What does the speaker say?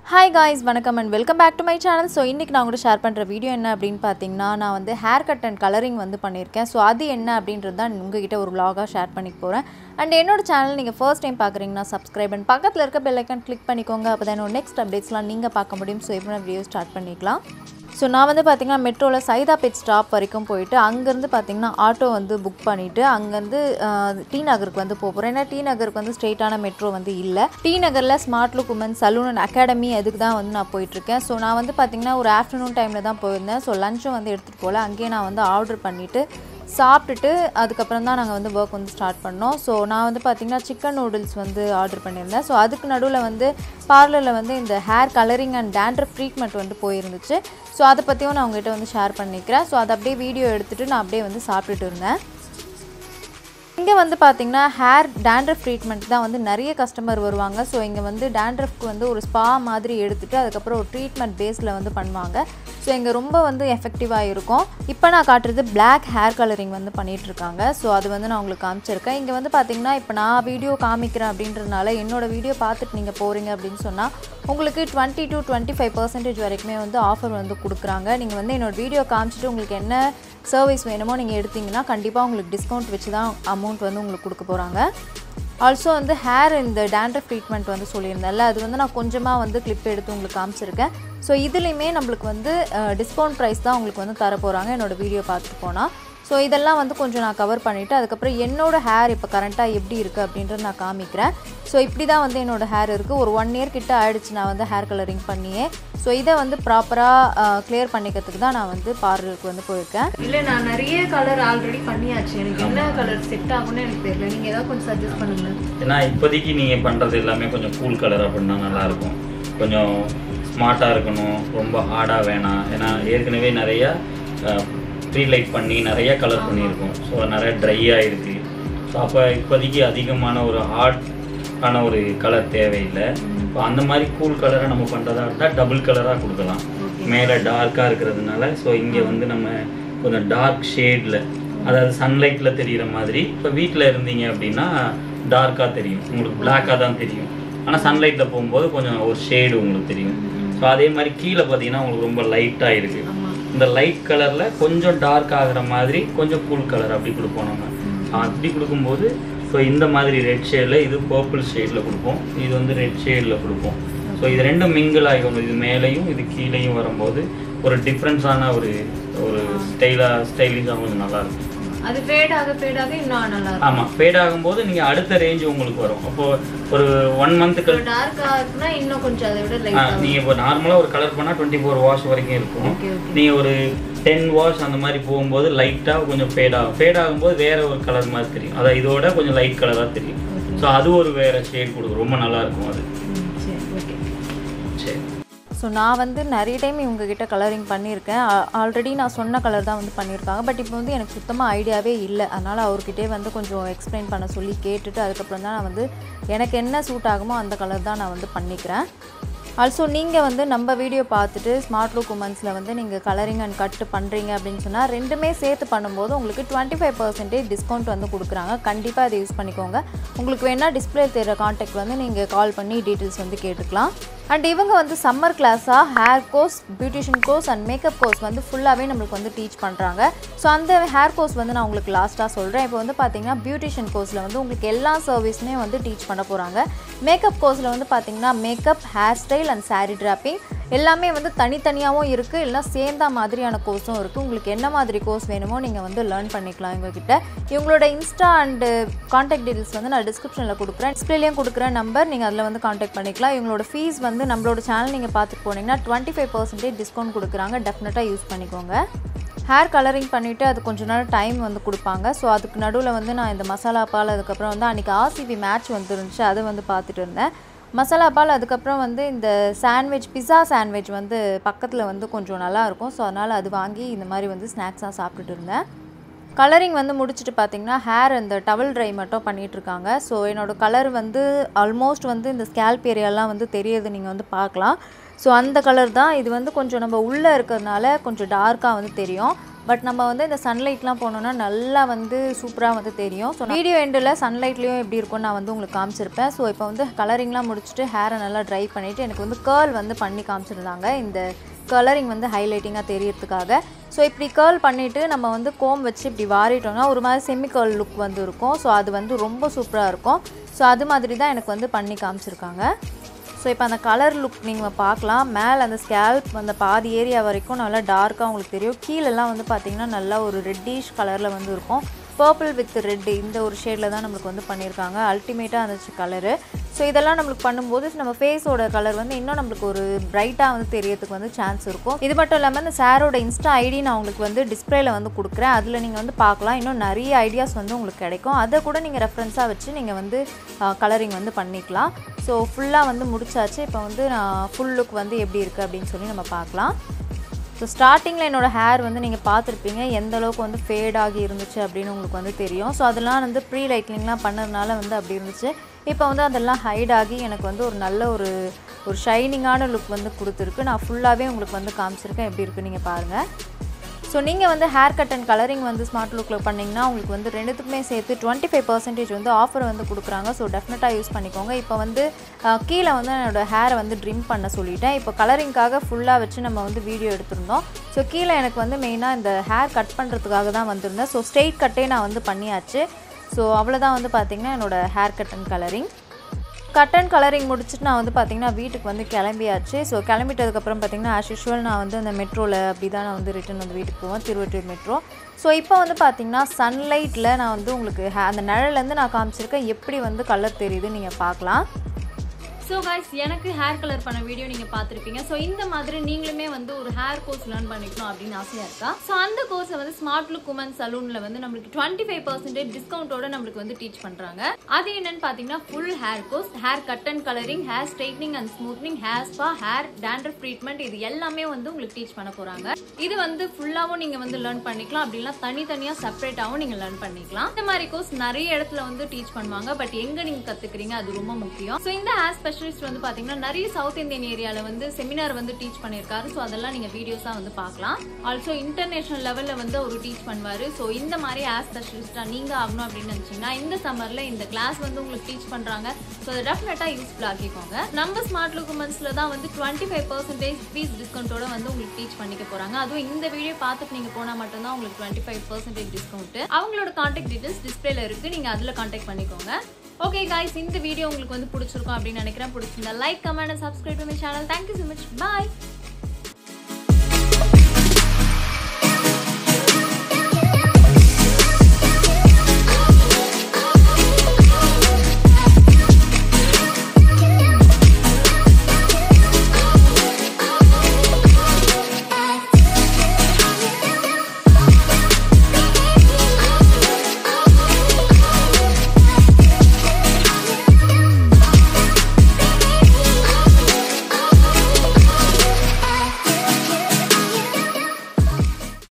hi guys வணக்கம் and welcome back to my channel so இன்றைக்கி நான் கூட ஷேர் பண்ணுற வீடியோ என்ன அப்படின்னு பார்த்தீங்கன்னா நான் வந்து ஹேர் கட் அண்ட் கலரிங் வந்து பண்ணியிருக்கேன் ஸோ அது என்ன அப்படின்றது தான் உங்ககிட்ட ஒரு vlog-ஆ ஷேர் பண்ணிக்க போகிறேன் அண்ட் என்னோட சேனல் நீங்கள் ஃபர்ஸ்ட் டைம் பார்க்குறீங்கன்னா சப்ஸ்கிரைப் அண்ட் பக்கத்தில் இருக்க பெல் ஐக்கான் கிளிக் பண்ணிக்கோங்க அப்போ தான் என்னோட நெக்ஸ்ட் அப்டேட்ஸ்லாம் நீங்கள் பார்க்க முடியும் ஸோ எப்படி வீடியோ ஸ்டார்ட் பண்ணிக்கலாம் ஸோ நான் வந்து பார்த்தீங்கன்னா மெட்ரோவில் சைதாபேட் ஸ்டாப் வரைக்கும் போயிட்டு அங்கேருந்து பார்த்தீங்கன்னா ஆட்டோ வந்து புக் பண்ணிவிட்டு அங்கேருந்து டி நகருக்கு வந்து போக போகிறேன் ஏன்னா டி நகருக்கு வந்து ஸ்ட்ரெயிட்டான மெட்ரோ வந்து இல்லை டி நகரில் smart look women salon and academy அதுக்கு தான் வந்து நான் போயிட்டுருக்கேன் ஸோ நான் வந்து பார்த்தீங்கன்னா ஒரு ஆஃப்டர்நூன் டைமில் தான் போயிருந்தேன் ஸோ லஞ்சும் வந்து எடுத்துகிட்டு போகல அங்கேயே நான் வந்து ஆர்டர் பண்ணிவிட்டு சாப்பிட்டுட்டு அதுக்கப்புறம் தான் நாங்கள் வந்து ஒர்க் வந்து ஸ்டார்ட் பண்ணோம் ஸோ நான் வந்து பார்த்திங்கன்னா சிக்கன் நூடுல்ஸ் வந்து ஆர்டர் பண்ணியிருந்தேன் ஸோ அதுக்கு நடுவில் வந்து பார்லரில் வந்து இந்த hair colouring and dandruff treatment வந்து போயிருந்துச்சு ஸோ அதை பற்றியும் நான் உங்ககிட்ட வந்து ஷேர் பண்ணிக்கிறேன் ஸோ அதை அப்படியே வீடியோ எடுத்துகிட்டு நான் அப்படியே வந்து சாப்பிட்டுட்டு இருந்தேன் இங்கே வந்து பார்த்தீங்கன்னா ஹேர் டேண்ட்ரஃப் ட்ரீட்மெண்ட் தான் வந்து நிறைய கஸ்டமர் வருவாங்க ஸோ இங்கே வந்து டேண்ட்ரஃப்க்கு வந்து ஒரு ஸ்பா மாதிரி எடுத்துகிட்டு அதுக்கப்புறம் ஒரு ட்ரீட்மெண்ட் பேஸில் வந்து பண்ணுவாங்க ஸோ இங்கே ரொம்ப வந்து எஃபெக்டிவாக இருக்கும் இப்போ நான் காட்டுறது Black ஹேர் கலரிங் வந்து பண்ணிட்டு இருக்காங்க ஸோ அது வந்து நான் உங்களுக்கு காமிச்சிருக்கேன் இங்கே வந்து பார்த்தீங்கன்னா இப்போ நான் வீடியோ காமிக்கிறேன் அப்படின்றதுனால என்னோட வீடியோ பார்த்துட்டு நீங்கள் போகிறீங்க அப்படின்னு சொன்னால் உங்களுக்கு twenty two twenty five percentage வரைக்குமே வந்து ஆஃபர் வந்து கொடுக்குறாங்க நீங்கள் வந்து என்னோட வீடியோ காமிச்சிட்டு உங்களுக்கு என்ன சர்வீஸ் வேணுமோ நீங்கள் எடுத்தீங்கன்னா கண்டிப்பாக உங்களுக்கு டிஸ்கவுண்ட் வச்சு தான் அமௌண்ட் வந்து உங்களுக்கு கொடுக்க போகிறாங்க ஆல்சோ வந்து ஹேர் இந்த டேண்ட்ரஃப் ட்ரீட்மெண்ட் வந்து சொல்லியிருந்தேன்ல அது வந்து நான் கொஞ்சமாக வந்து கிளிப் எடுத்து உங்களுக்கு காமிச்சிருக்கேன் ஸோ இதுலேயுமே நம்மளுக்கு வந்து டிஸ்கவுண்ட் ப்ரைஸ் தான் உங்களுக்கு வந்து தர போகிறாங்க என்னோடய வீடியோ பார்த்துட்டு போனால் ஸோ இதெல்லாம் வந்து கொஞ்சம் நான் கவர் பண்ணிவிட்டு அதுக்கப்புறம் என்னோடய ஹேர் இப்போ கரண்ட்டாக எப்படி இருக்குது அப்படின்றத நான் காமிக்கிறேன் ஸோ இப்படி தான் வந்து என்னோடய ஹேர் இருக்குது ஒரு ஒன் இயர் கிட்ட ஆயிடுச்சு நான் வந்து ஹேர் கலரிங் பண்ணியே ஸோ இதை வந்து ப்ராப்பராக கிளியர் பண்ணிக்கிறதுக்கு தான் நான் வந்து பார்லருக்கு வந்து போயிருக்கேன் இல்ல நான் நிறைய கலர் ஆல்ரெடி பண்ணியாச்சு எனக்கு என்ன கலர் செட் ஆகும்னு எனக்கு தெரியல நீங்க ஏதாவது கொஞ்சம் சஜஸ்ட் பண்ணுங்க ஏன்னா இப்போதைக்கு நீங்கள் பண்ணுறது எல்லாமே கொஞ்சம் கூல் கலர் அப்படின்னா நல்லாயிருக்கும் கொஞ்சம் ஸ்மார்ட்டாக இருக்கணும் ரொம்ப ஹார்டாக வேணாம் ஏன்னா ஏற்கனவே நிறையா ப்ரீ லைட் பண்ணி நிறைய கலர் பண்ணியிருக்கோம் ஸோ நிறைய ட்ரை ஆகிருக்கு ஸோ அப்போ இப்போதைக்கு அதிகமான ஒரு ஹார்ட் ஆன ஒரு கலர் தேவையில்லை இப்போ அந்த மாதிரி கூல் கலரை நம்ம பண்ணுறதா இருந்தால் டபுள் கலராக கொடுக்கலாம் மேலே டார்க்காக இருக்கிறதுனால ஸோ இங்கே வந்து நம்ம கொஞ்சம் டார்க் ஷேடில் அதாவது சன்லைட்டில் தெரிகிற மாதிரி இப்போ வீட்டில் இருந்தீங்க அப்படின்னா டார்க்காக தெரியும் உங்களுக்கு பிளாக்காக தான் தெரியும் ஆனால் சன்லைட்டில் போகும்போது கொஞ்சம் ஒரு ஷேடு உங்களுக்கு தெரியும் ஸோ அதே மாதிரி கீழே பார்த்தீங்கன்னா உங்களுக்கு ரொம்ப லைட்டாக இருக்குது இந்த லைட் கலரில் கொஞ்சம் டார்க் ஆகுற மாதிரி கொஞ்சம் கூல் கலர் அப்படி கொடுப்போம் நம்ம ஸோ அப்படி கொடுக்கும்போது ஸோ இந்த மாதிரி ரெட் ஷேடில் இது பர்பிள் ஷேடில் கொடுப்போம் இது வந்து ரெட் ஷேடில் கொடுப்போம் ஸோ இது ரெண்டும் மிங்கிள் ஆகிக்கணும் இது மேலேயும் இது கீழேயும் வரும்போது ஒரு டிஃப்ரென்ஸான ஒரு ஒரு ஸ்டைலாக ஸ்டைலிஷாக கொஞ்சம் நல்லாயிருக்கும் அது ஃபேட் ஆக ஃபேட் ஆக இன்னும் நல்லா இருக்கும் ஆமாம் ஃபேட் ஆகும்போது நீங்கள் அடுத்த ரேஞ்ச் உங்களுக்கு வரும் அப்போது ஒரு ஒன் மந்த்துக்கு டார்க்கா இருக்குன்னா இன்னும் கொஞ்சம் அதை விட லைட் நீங்கள் இப்போ நார்மலாக ஒரு கலர் பண்ணால் டுவெண்ட்டி ஃபோர் வாஷ் வரைக்கும் இருக்கும் ஓகே ஓகே நீங்கள் ஒரு டென் வாஷ் அந்த மாதிரி போகும்போது லைட்டாக கொஞ்சம் ஃபேட் ஆகும் ஃபேட் ஆகும்போது வேற ஒரு கலர் மாதிரி தெரியும் அதான் இதோட கொஞ்சம் லைட் கலராக தெரியும் ஸோ அது ஒரு வேற ஷேட் கொடுக்கும் ரொம்ப நல்லா இருக்கும் அது சரி ஓகே சரி ஸோ நான் வந்து நிறைய டைம் இவங்ககிட்ட கலரிங் பண்ணியிருக்கேன் ஆல்ரெடி நான் சொன்ன கலர் தான் வந்து பண்ணியிருக்காங்க பட் இப்போ வந்து எனக்கு சுத்தமாக ஐடியாவே இல்லை அதனால் அவர்கிட்டே வந்து கொஞ்சம் எக்ஸ்பிளைன் பண்ண சொல்லி கேட்டுட்டு அதுக்கப்புறம் தான் நான் வந்து எனக்கு என்ன சூட் ஆகுமோ அந்த கலர் தான் நான் வந்து பண்ணிக்கிறேன் ஆல்சோ நீங்கள் வந்து நம்ம வீடியோ பார்த்துட்டு ஸ்மார்ட் லுக் உமன்ஸில் வந்து நீங்கள் கலரிங் அண்ட் கட்டு பண்ணுறீங்க அப்படின்னு சொன்னால் ரெண்டுமே சேர்த்து பண்ணும்போது உங்களுக்கு டுவெண்ட்டி ஃபைவ் பர்சன்டேஜ் டிஸ்கவுண்ட் வந்து கொடுக்குறாங்க கண்டிப்பாக அதை யூஸ் பண்ணிக்கோங்க உங்களுக்கு வேணால் டிஸ்பிளே தெரிகிற காண்டாக்ட் வந்து நீங்கள் கால் பண்ணி டீட்டெயில்ஸ் வந்து கேட்டுக்கலாம் அண்ட் இவங்க வந்து சம்மர் கிளாஸாக hair course beautician course and makeup course வந்து ஃபுல்லாகவே நம்மளுக்கு வந்து டீச் பண்ணுறாங்க ஸோ அந்த ஹேர் கோர்ஸ் வந்து நான் உங்களுக்கு லாஸ்ட்டாக சொல்கிறேன் இப்போ வந்து பார்த்தீங்கன்னா பியூட்டிஷியன் கோர்ஸில் வந்து உங்களுக்கு எல்லா சர்வீஸுமே வந்து டீச் பண்ண போகிறாங்க மேக்கப் கோர்ஸில் வந்து பார்த்தீங்கன்னா makeup hairstyle and saree draping எல்லாமே வந்து தனித்தனியாகவும் இருக்குது இல்லை சேர்ந்த மாதிரியான கோர்ஸும் இருக்குது உங்களுக்கு என்ன மாதிரி கோர்ஸ் வேணுமோ நீங்கள் வந்து லேர்ன் பண்ணிக்கலாம் இவங்ககிட்ட இவங்களோட இன்ஸ்டா அண்டு காண்டாக்ட் டீடைல்ஸ் வந்து நான் டிஸ்கிரிப்ஷனில் கொடுக்குறேன் டிஸ்பிளேலையும் கொடுக்குற நம்பர் நீங்கள் அதில் வந்து காண்டாக்ட் பண்ணிக்கலாம் இவங்களோட ஃபீஸ் வந்து நம்மளோட சேனல் நீங்கள் பார்த்துட்டு போனீங்கன்னா டுவெண்ட்டி ஃபைவ் பர்சன்டேஜ் டிஸ்கவுண்ட் கொடுக்குறாங்க டெஃபினட்டாக யூஸ் பண்ணிக்கோங்க ஹேர் கலரிங் பண்ணிவிட்டு அது கொஞ்ச நேரம் டைம் வந்து கொடுப்பாங்க ஸோ அதுக்கு நடுவில் வந்து நான் இந்த மசாலா பால் அதுக்கப்புறம் வந்து அன்றைக்கி ஆர்சிபி மேட்ச் வந்துருந்துச்சு அதை வந்து பார்த்துட்டு இருந்தேன் மசாலா பால் அதுக்கப்புறம் வந்து இந்த சாண்ட்விச் பிஸா சாண்ட்விச் வந்து பக்கத்தில் வந்து கொஞ்சம் நல்லா இருக்கும் ஸோ அதனால் அது வாங்கி இந்த மாதிரி வந்து ஸ்நாக்ஸாக சாப்பிட்டுட்டு இருந்தேன் கலரிங் வந்து முடிச்சுட்டு பார்த்தீங்கன்னா ஹேர் இந்த டவல் ட்ரை மட்டும் பண்ணிட்டு இருக்காங்க ஸோ என்னோட கலர் வந்து ஆல்மோஸ்ட் வந்து இந்த ஸ்கேல்ப் ஏரியாலாம் வந்து தெரியுது நீங்கள் வந்து பார்க்கலாம் ஸோ அந்த கலர் தான் இது வந்து கொஞ்சம் நம்ம உள்ளே இருக்கிறதுனால கொஞ்சம் டார்க்காக வந்து தெரியும் பட் நம்ம வந்து இந்த சன்லைட்லாம் போனோம்னா நல்லா வந்து சூப்பராக வந்து தெரியும் ஸோ வீடியோ எண்டில் சன்லைட்லேயும் எப்படி இருக்கும்னு நான் வந்து உங்களுக்கு காமிச்சிருப்பேன் ஸோ இப்போ வந்து கலரிங்லாம் முடிச்சுட்டு ஹேரை நல்லா ட்ரை பண்ணிவிட்டு எனக்கு வந்து கேர்ள் வந்து பண்ணி காமிச்சிருந்தாங்க இந்த கலரிங் வந்து ஹைலைட்டிங்காக தெரியறதுக்காக ஸோ இப்படி கேர்ள் பண்ணிவிட்டு நம்ம வந்து கோம் வச்சு இப்படி வாரிட்டோம்னா ஒரு மாதிரி செமி கேர்ள் லுக் வந்து இருக்கும் ஸோ அது வந்து ரொம்ப சூப்பராக இருக்கும் ஸோ அது மாதிரி தான் எனக்கு வந்து பண்ணி காமிச்சிருக்காங்க ஸோ இப்போ அந்த கலர் லுக் நீங்கள் பார்க்கலாம் மேலே அந்த ஸ்கேல்ப் அந்த பாதி ஏரியா வரைக்கும் நல்லா டார்க்காக உங்களுக்கு தெரியும் கீழெல்லாம் வந்து பார்த்தீங்கன்னா நல்லா ஒரு ரெட்டிஷ் கலரில் வந்து இருக்கும் பர்பிள் வித் ரெட் இந்த ஒரு ஷேடில் தான் நம்மளுக்கு வந்து பண்ணியிருக்காங்க அல்டிமேட்டாக இருந்துச்சு கலரு ஸோ இதெல்லாம் நம்மளுக்கு பண்ணும்போது நம்ம ஃபேஸோட கலர் வந்து இன்னும் நம்மளுக்கு ஒரு பிரைட்டாக வந்து தெரியறதுக்கு வந்து சான்ஸ் இருக்கும் இது மட்டும் இல்லாமல் இந்த சாரோட இன்ஸ்டா ஐடி நான் உங்களுக்கு வந்து டிஸ்பிளேல வந்து கொடுக்குறேன் அதில் நீங்கள் வந்து பார்க்கலாம் இன்னும் நிறைய ஐடியாஸ் வந்து உங்களுக்கு கிடைக்கும் அதை கூட நீங்கள் ரெஃபரன்ஸாக வச்சு நீங்கள் வந்து கலரிங் வந்து பண்ணிக்கலாம் ஸோ ஃபுல்லாக வந்து முடிச்சாச்சு இப்போ வந்து நான் ஃபுல் லுக் வந்து எப்படி இருக்குது அப்படின்னு சொல்லி நம்ம பார்க்கலாம் ஸோ ஸ்டார்டிங்கில் என்னோடய ஹேர் வந்து நீங்கள் பார்த்துருப்பீங்க எந்த அளவுக்கு வந்து ஃபேட் ஆகி இருந்துச்சு அப்படின்னு உங்களுக்கு வந்து தெரியும் ஸோ அதெல்லாம் வந்து ப்ரீ லைட்னிங்லாம் பண்ணதுனால வந்து அப்படி இருந்துச்சு இப்போ வந்து அதெல்லாம் ஹைட் ஆகி எனக்கு வந்து ஒரு நல்ல ஒரு ஒரு ஷைனிங்கான லுக் வந்து கொடுத்துருக்கு நான் ஃபுல்லாகவே உங்களுக்கு வந்து காமிச்சிருக்கேன் எப்படி இருக்குது நீங்கள் பாருங்கள் ஸோ நீங்கள் வந்து ஹேர் கட் அண்ட் கலரிங் வந்து ஸ்மார்ட் லுக்கில் பண்ணிங்கன்னா உங்களுக்கு வந்து ரெண்டுத்துக்குமே சேர்த்து டுவெண்ட்டி ஃபைவ் பர்சன்டேஜ் வந்து ஆஃபர் வந்து கொடுக்குறாங்க ஸோ டெஃபினட்டாக யூஸ் பண்ணிக்கோங்க இப்போ வந்து அஹ், கீழே வந்து என்னோடய ஹேரை வந்து ட்ரிம் பண்ண சொல்லிட்டேன் இப்போ கலரிங்காக ஃபுல்லாக வச்சு நம்ம வந்து வீடியோ எடுத்திருந்தோம் ஸோ கீழே எனக்கு வந்து மெயினாக இந்த ஹேர் கட் பண்ணுறதுக்காக தான் வந்திருந்தேன் ஸோ ஸ்ட்ரெயிட் கட்டே நான் வந்து பண்ணியாச்சு ஸோ அவ்வளோதான் வந்து பார்த்திங்கன்னா என்னோடய haircut and colouring cut and colouring முடிச்சுட்டு நான் வந்து பார்த்திங்கன்னா வீட்டுக்கு வந்து கிளம்பியாச்சு ஸோ கிளம்பிட்டதுக்கப்புறம் பார்த்திங்கன்னா ஆஸ் யூஷுவல் நான் வந்து அந்த மெட்ரோவில் அப்படி தான் நான் வந்து ரிட்டன் வந்து வீட்டுக்கு போவேன் திருவட்டூர் மெட்ரோ ஸோ இப்போ வந்து பார்த்திங்கன்னா சன்லைட்டில் நான் வந்து உங்களுக்கு ஹே- அந்த நிழல்லேருந்து நான் காமிச்சிருக்கேன் எப்படி வந்து கலர் தெரியுதுன்னு நீங்கள் பார்க்கலாம் ஸோ காய்ஸ் எனக்கு ஹேர் கலர் பண்ண வீடியோ நீங்கள் பார்த்துருப்பீங்க ஸோ இந்த மாதிரி நீங்களுமே வந்து ஒரு ஹேர் கோர்ஸ் லேர்ன் பண்ணிக்கணும் அப்படின்னு ஆசையாக இருக்கா ஸோ அந்த கோர்ஸை வந்து ஸ்மார்ட் லுக் உமன் சலூனில் வந்து நம்மளுக்கு டுவெண்ட்டி ஃபைவ் பர்சன்டேஜ் டிஸ்கவுண்ட்டோட நம்மளுக்கு வந்து டீச் பண்ணுறாங்க அது என்னன்னு பார்த்தீங்கன்னா full hair course haircut and colouring hair straightening and smoothening hair spa hair dandruff treatment இது எல்லாமே வந்து உங்களுக்கு டீச் பண்ண போகிறாங்க இது வந்து ஃபுல்லாகவும் நீங்கள் வந்து லேர்ன் பண்ணிக்கலாம் அப்படின்னா தனித்தனியாக செப்பரேட்டாகவும் நீங்கள் லேர்ன் பண்ணிக்கலாம் இந்த மாதிரி கோர்ஸ் நிறைய இடத்துல வந்து டீச் பண்ணுவாங்க பட் எங்க நீங்க கத்துக்கிறீங்க அது ரொம்ப முக்கியம் ஸோ இந்த ஹேர் ஸ்பெஷலிஸ்ட் வந்து பாத்தீங்கன்னா நிறைய சவுத் இந்தியன் ஏரியால வந்து செமினார் வந்து டீச் பண்ணியிருக்காரு ஸோ அதெல்லாம் நீங்க வீடியோஸா வந்து பார்க்கலாம் ஆல்சோ இன்டர்நேஷனல் லெவல்ல வந்து அவர் டீச் பண்ணுவாரு ஸோ இந்த மாதிரி ஹேர் ஸ்பெஷலிஸ்டா நீங்க ஆகணும் அப்படின்னு நினைச்சீங்கன்னா இந்த சம்மர்ல இந்த கிளாஸ் வந்து உங்களுக்கு டீச் பண்றாங்க ஸோ அதை டெஃபினட்டா யூஸ்ஃபுல் ஆக்கிக்கோங்க நம்ம ஸ்மார்ட் லுக்குமெண்ட்ஸ்ல தான் வந்து டுவெண்ட்டி ஃபைவ் பர்சன்டேஜ் ஃபீஸ் டிஸ்கவுண்டோட வந்து உங்களுக்கு டீச் பண்ணிக்க போறாங்க அதுவும் இந்த வீடியோ பார்த்துட்டு நீங்க போனா மட்டும்தான் உங்களுக்கு டுவெண்ட்டி ஃபைவ் பர்சன்டேஜ் டிஸ்கவுண்ட் அவங்களோட கான்டாக்ட் டீடைல்ஸ் டிஸ்பிளேல இருக்கு நீங்க அதுல கான்டாக்ட் பண்ணிக்கோங்க ஓகே காய்ஸ் இந்த வீடியோ உங்களுக்கு வந்து பிடிச்சிருக்கும் அப்படின்னு நினைக்கிறேன் பிடிச்சிருந்தா லைக் கமெண்ட் சப்ஸ்கிரைப் பண்ணி சேனல் தேங்க்யூ ஸோ மச் பாய்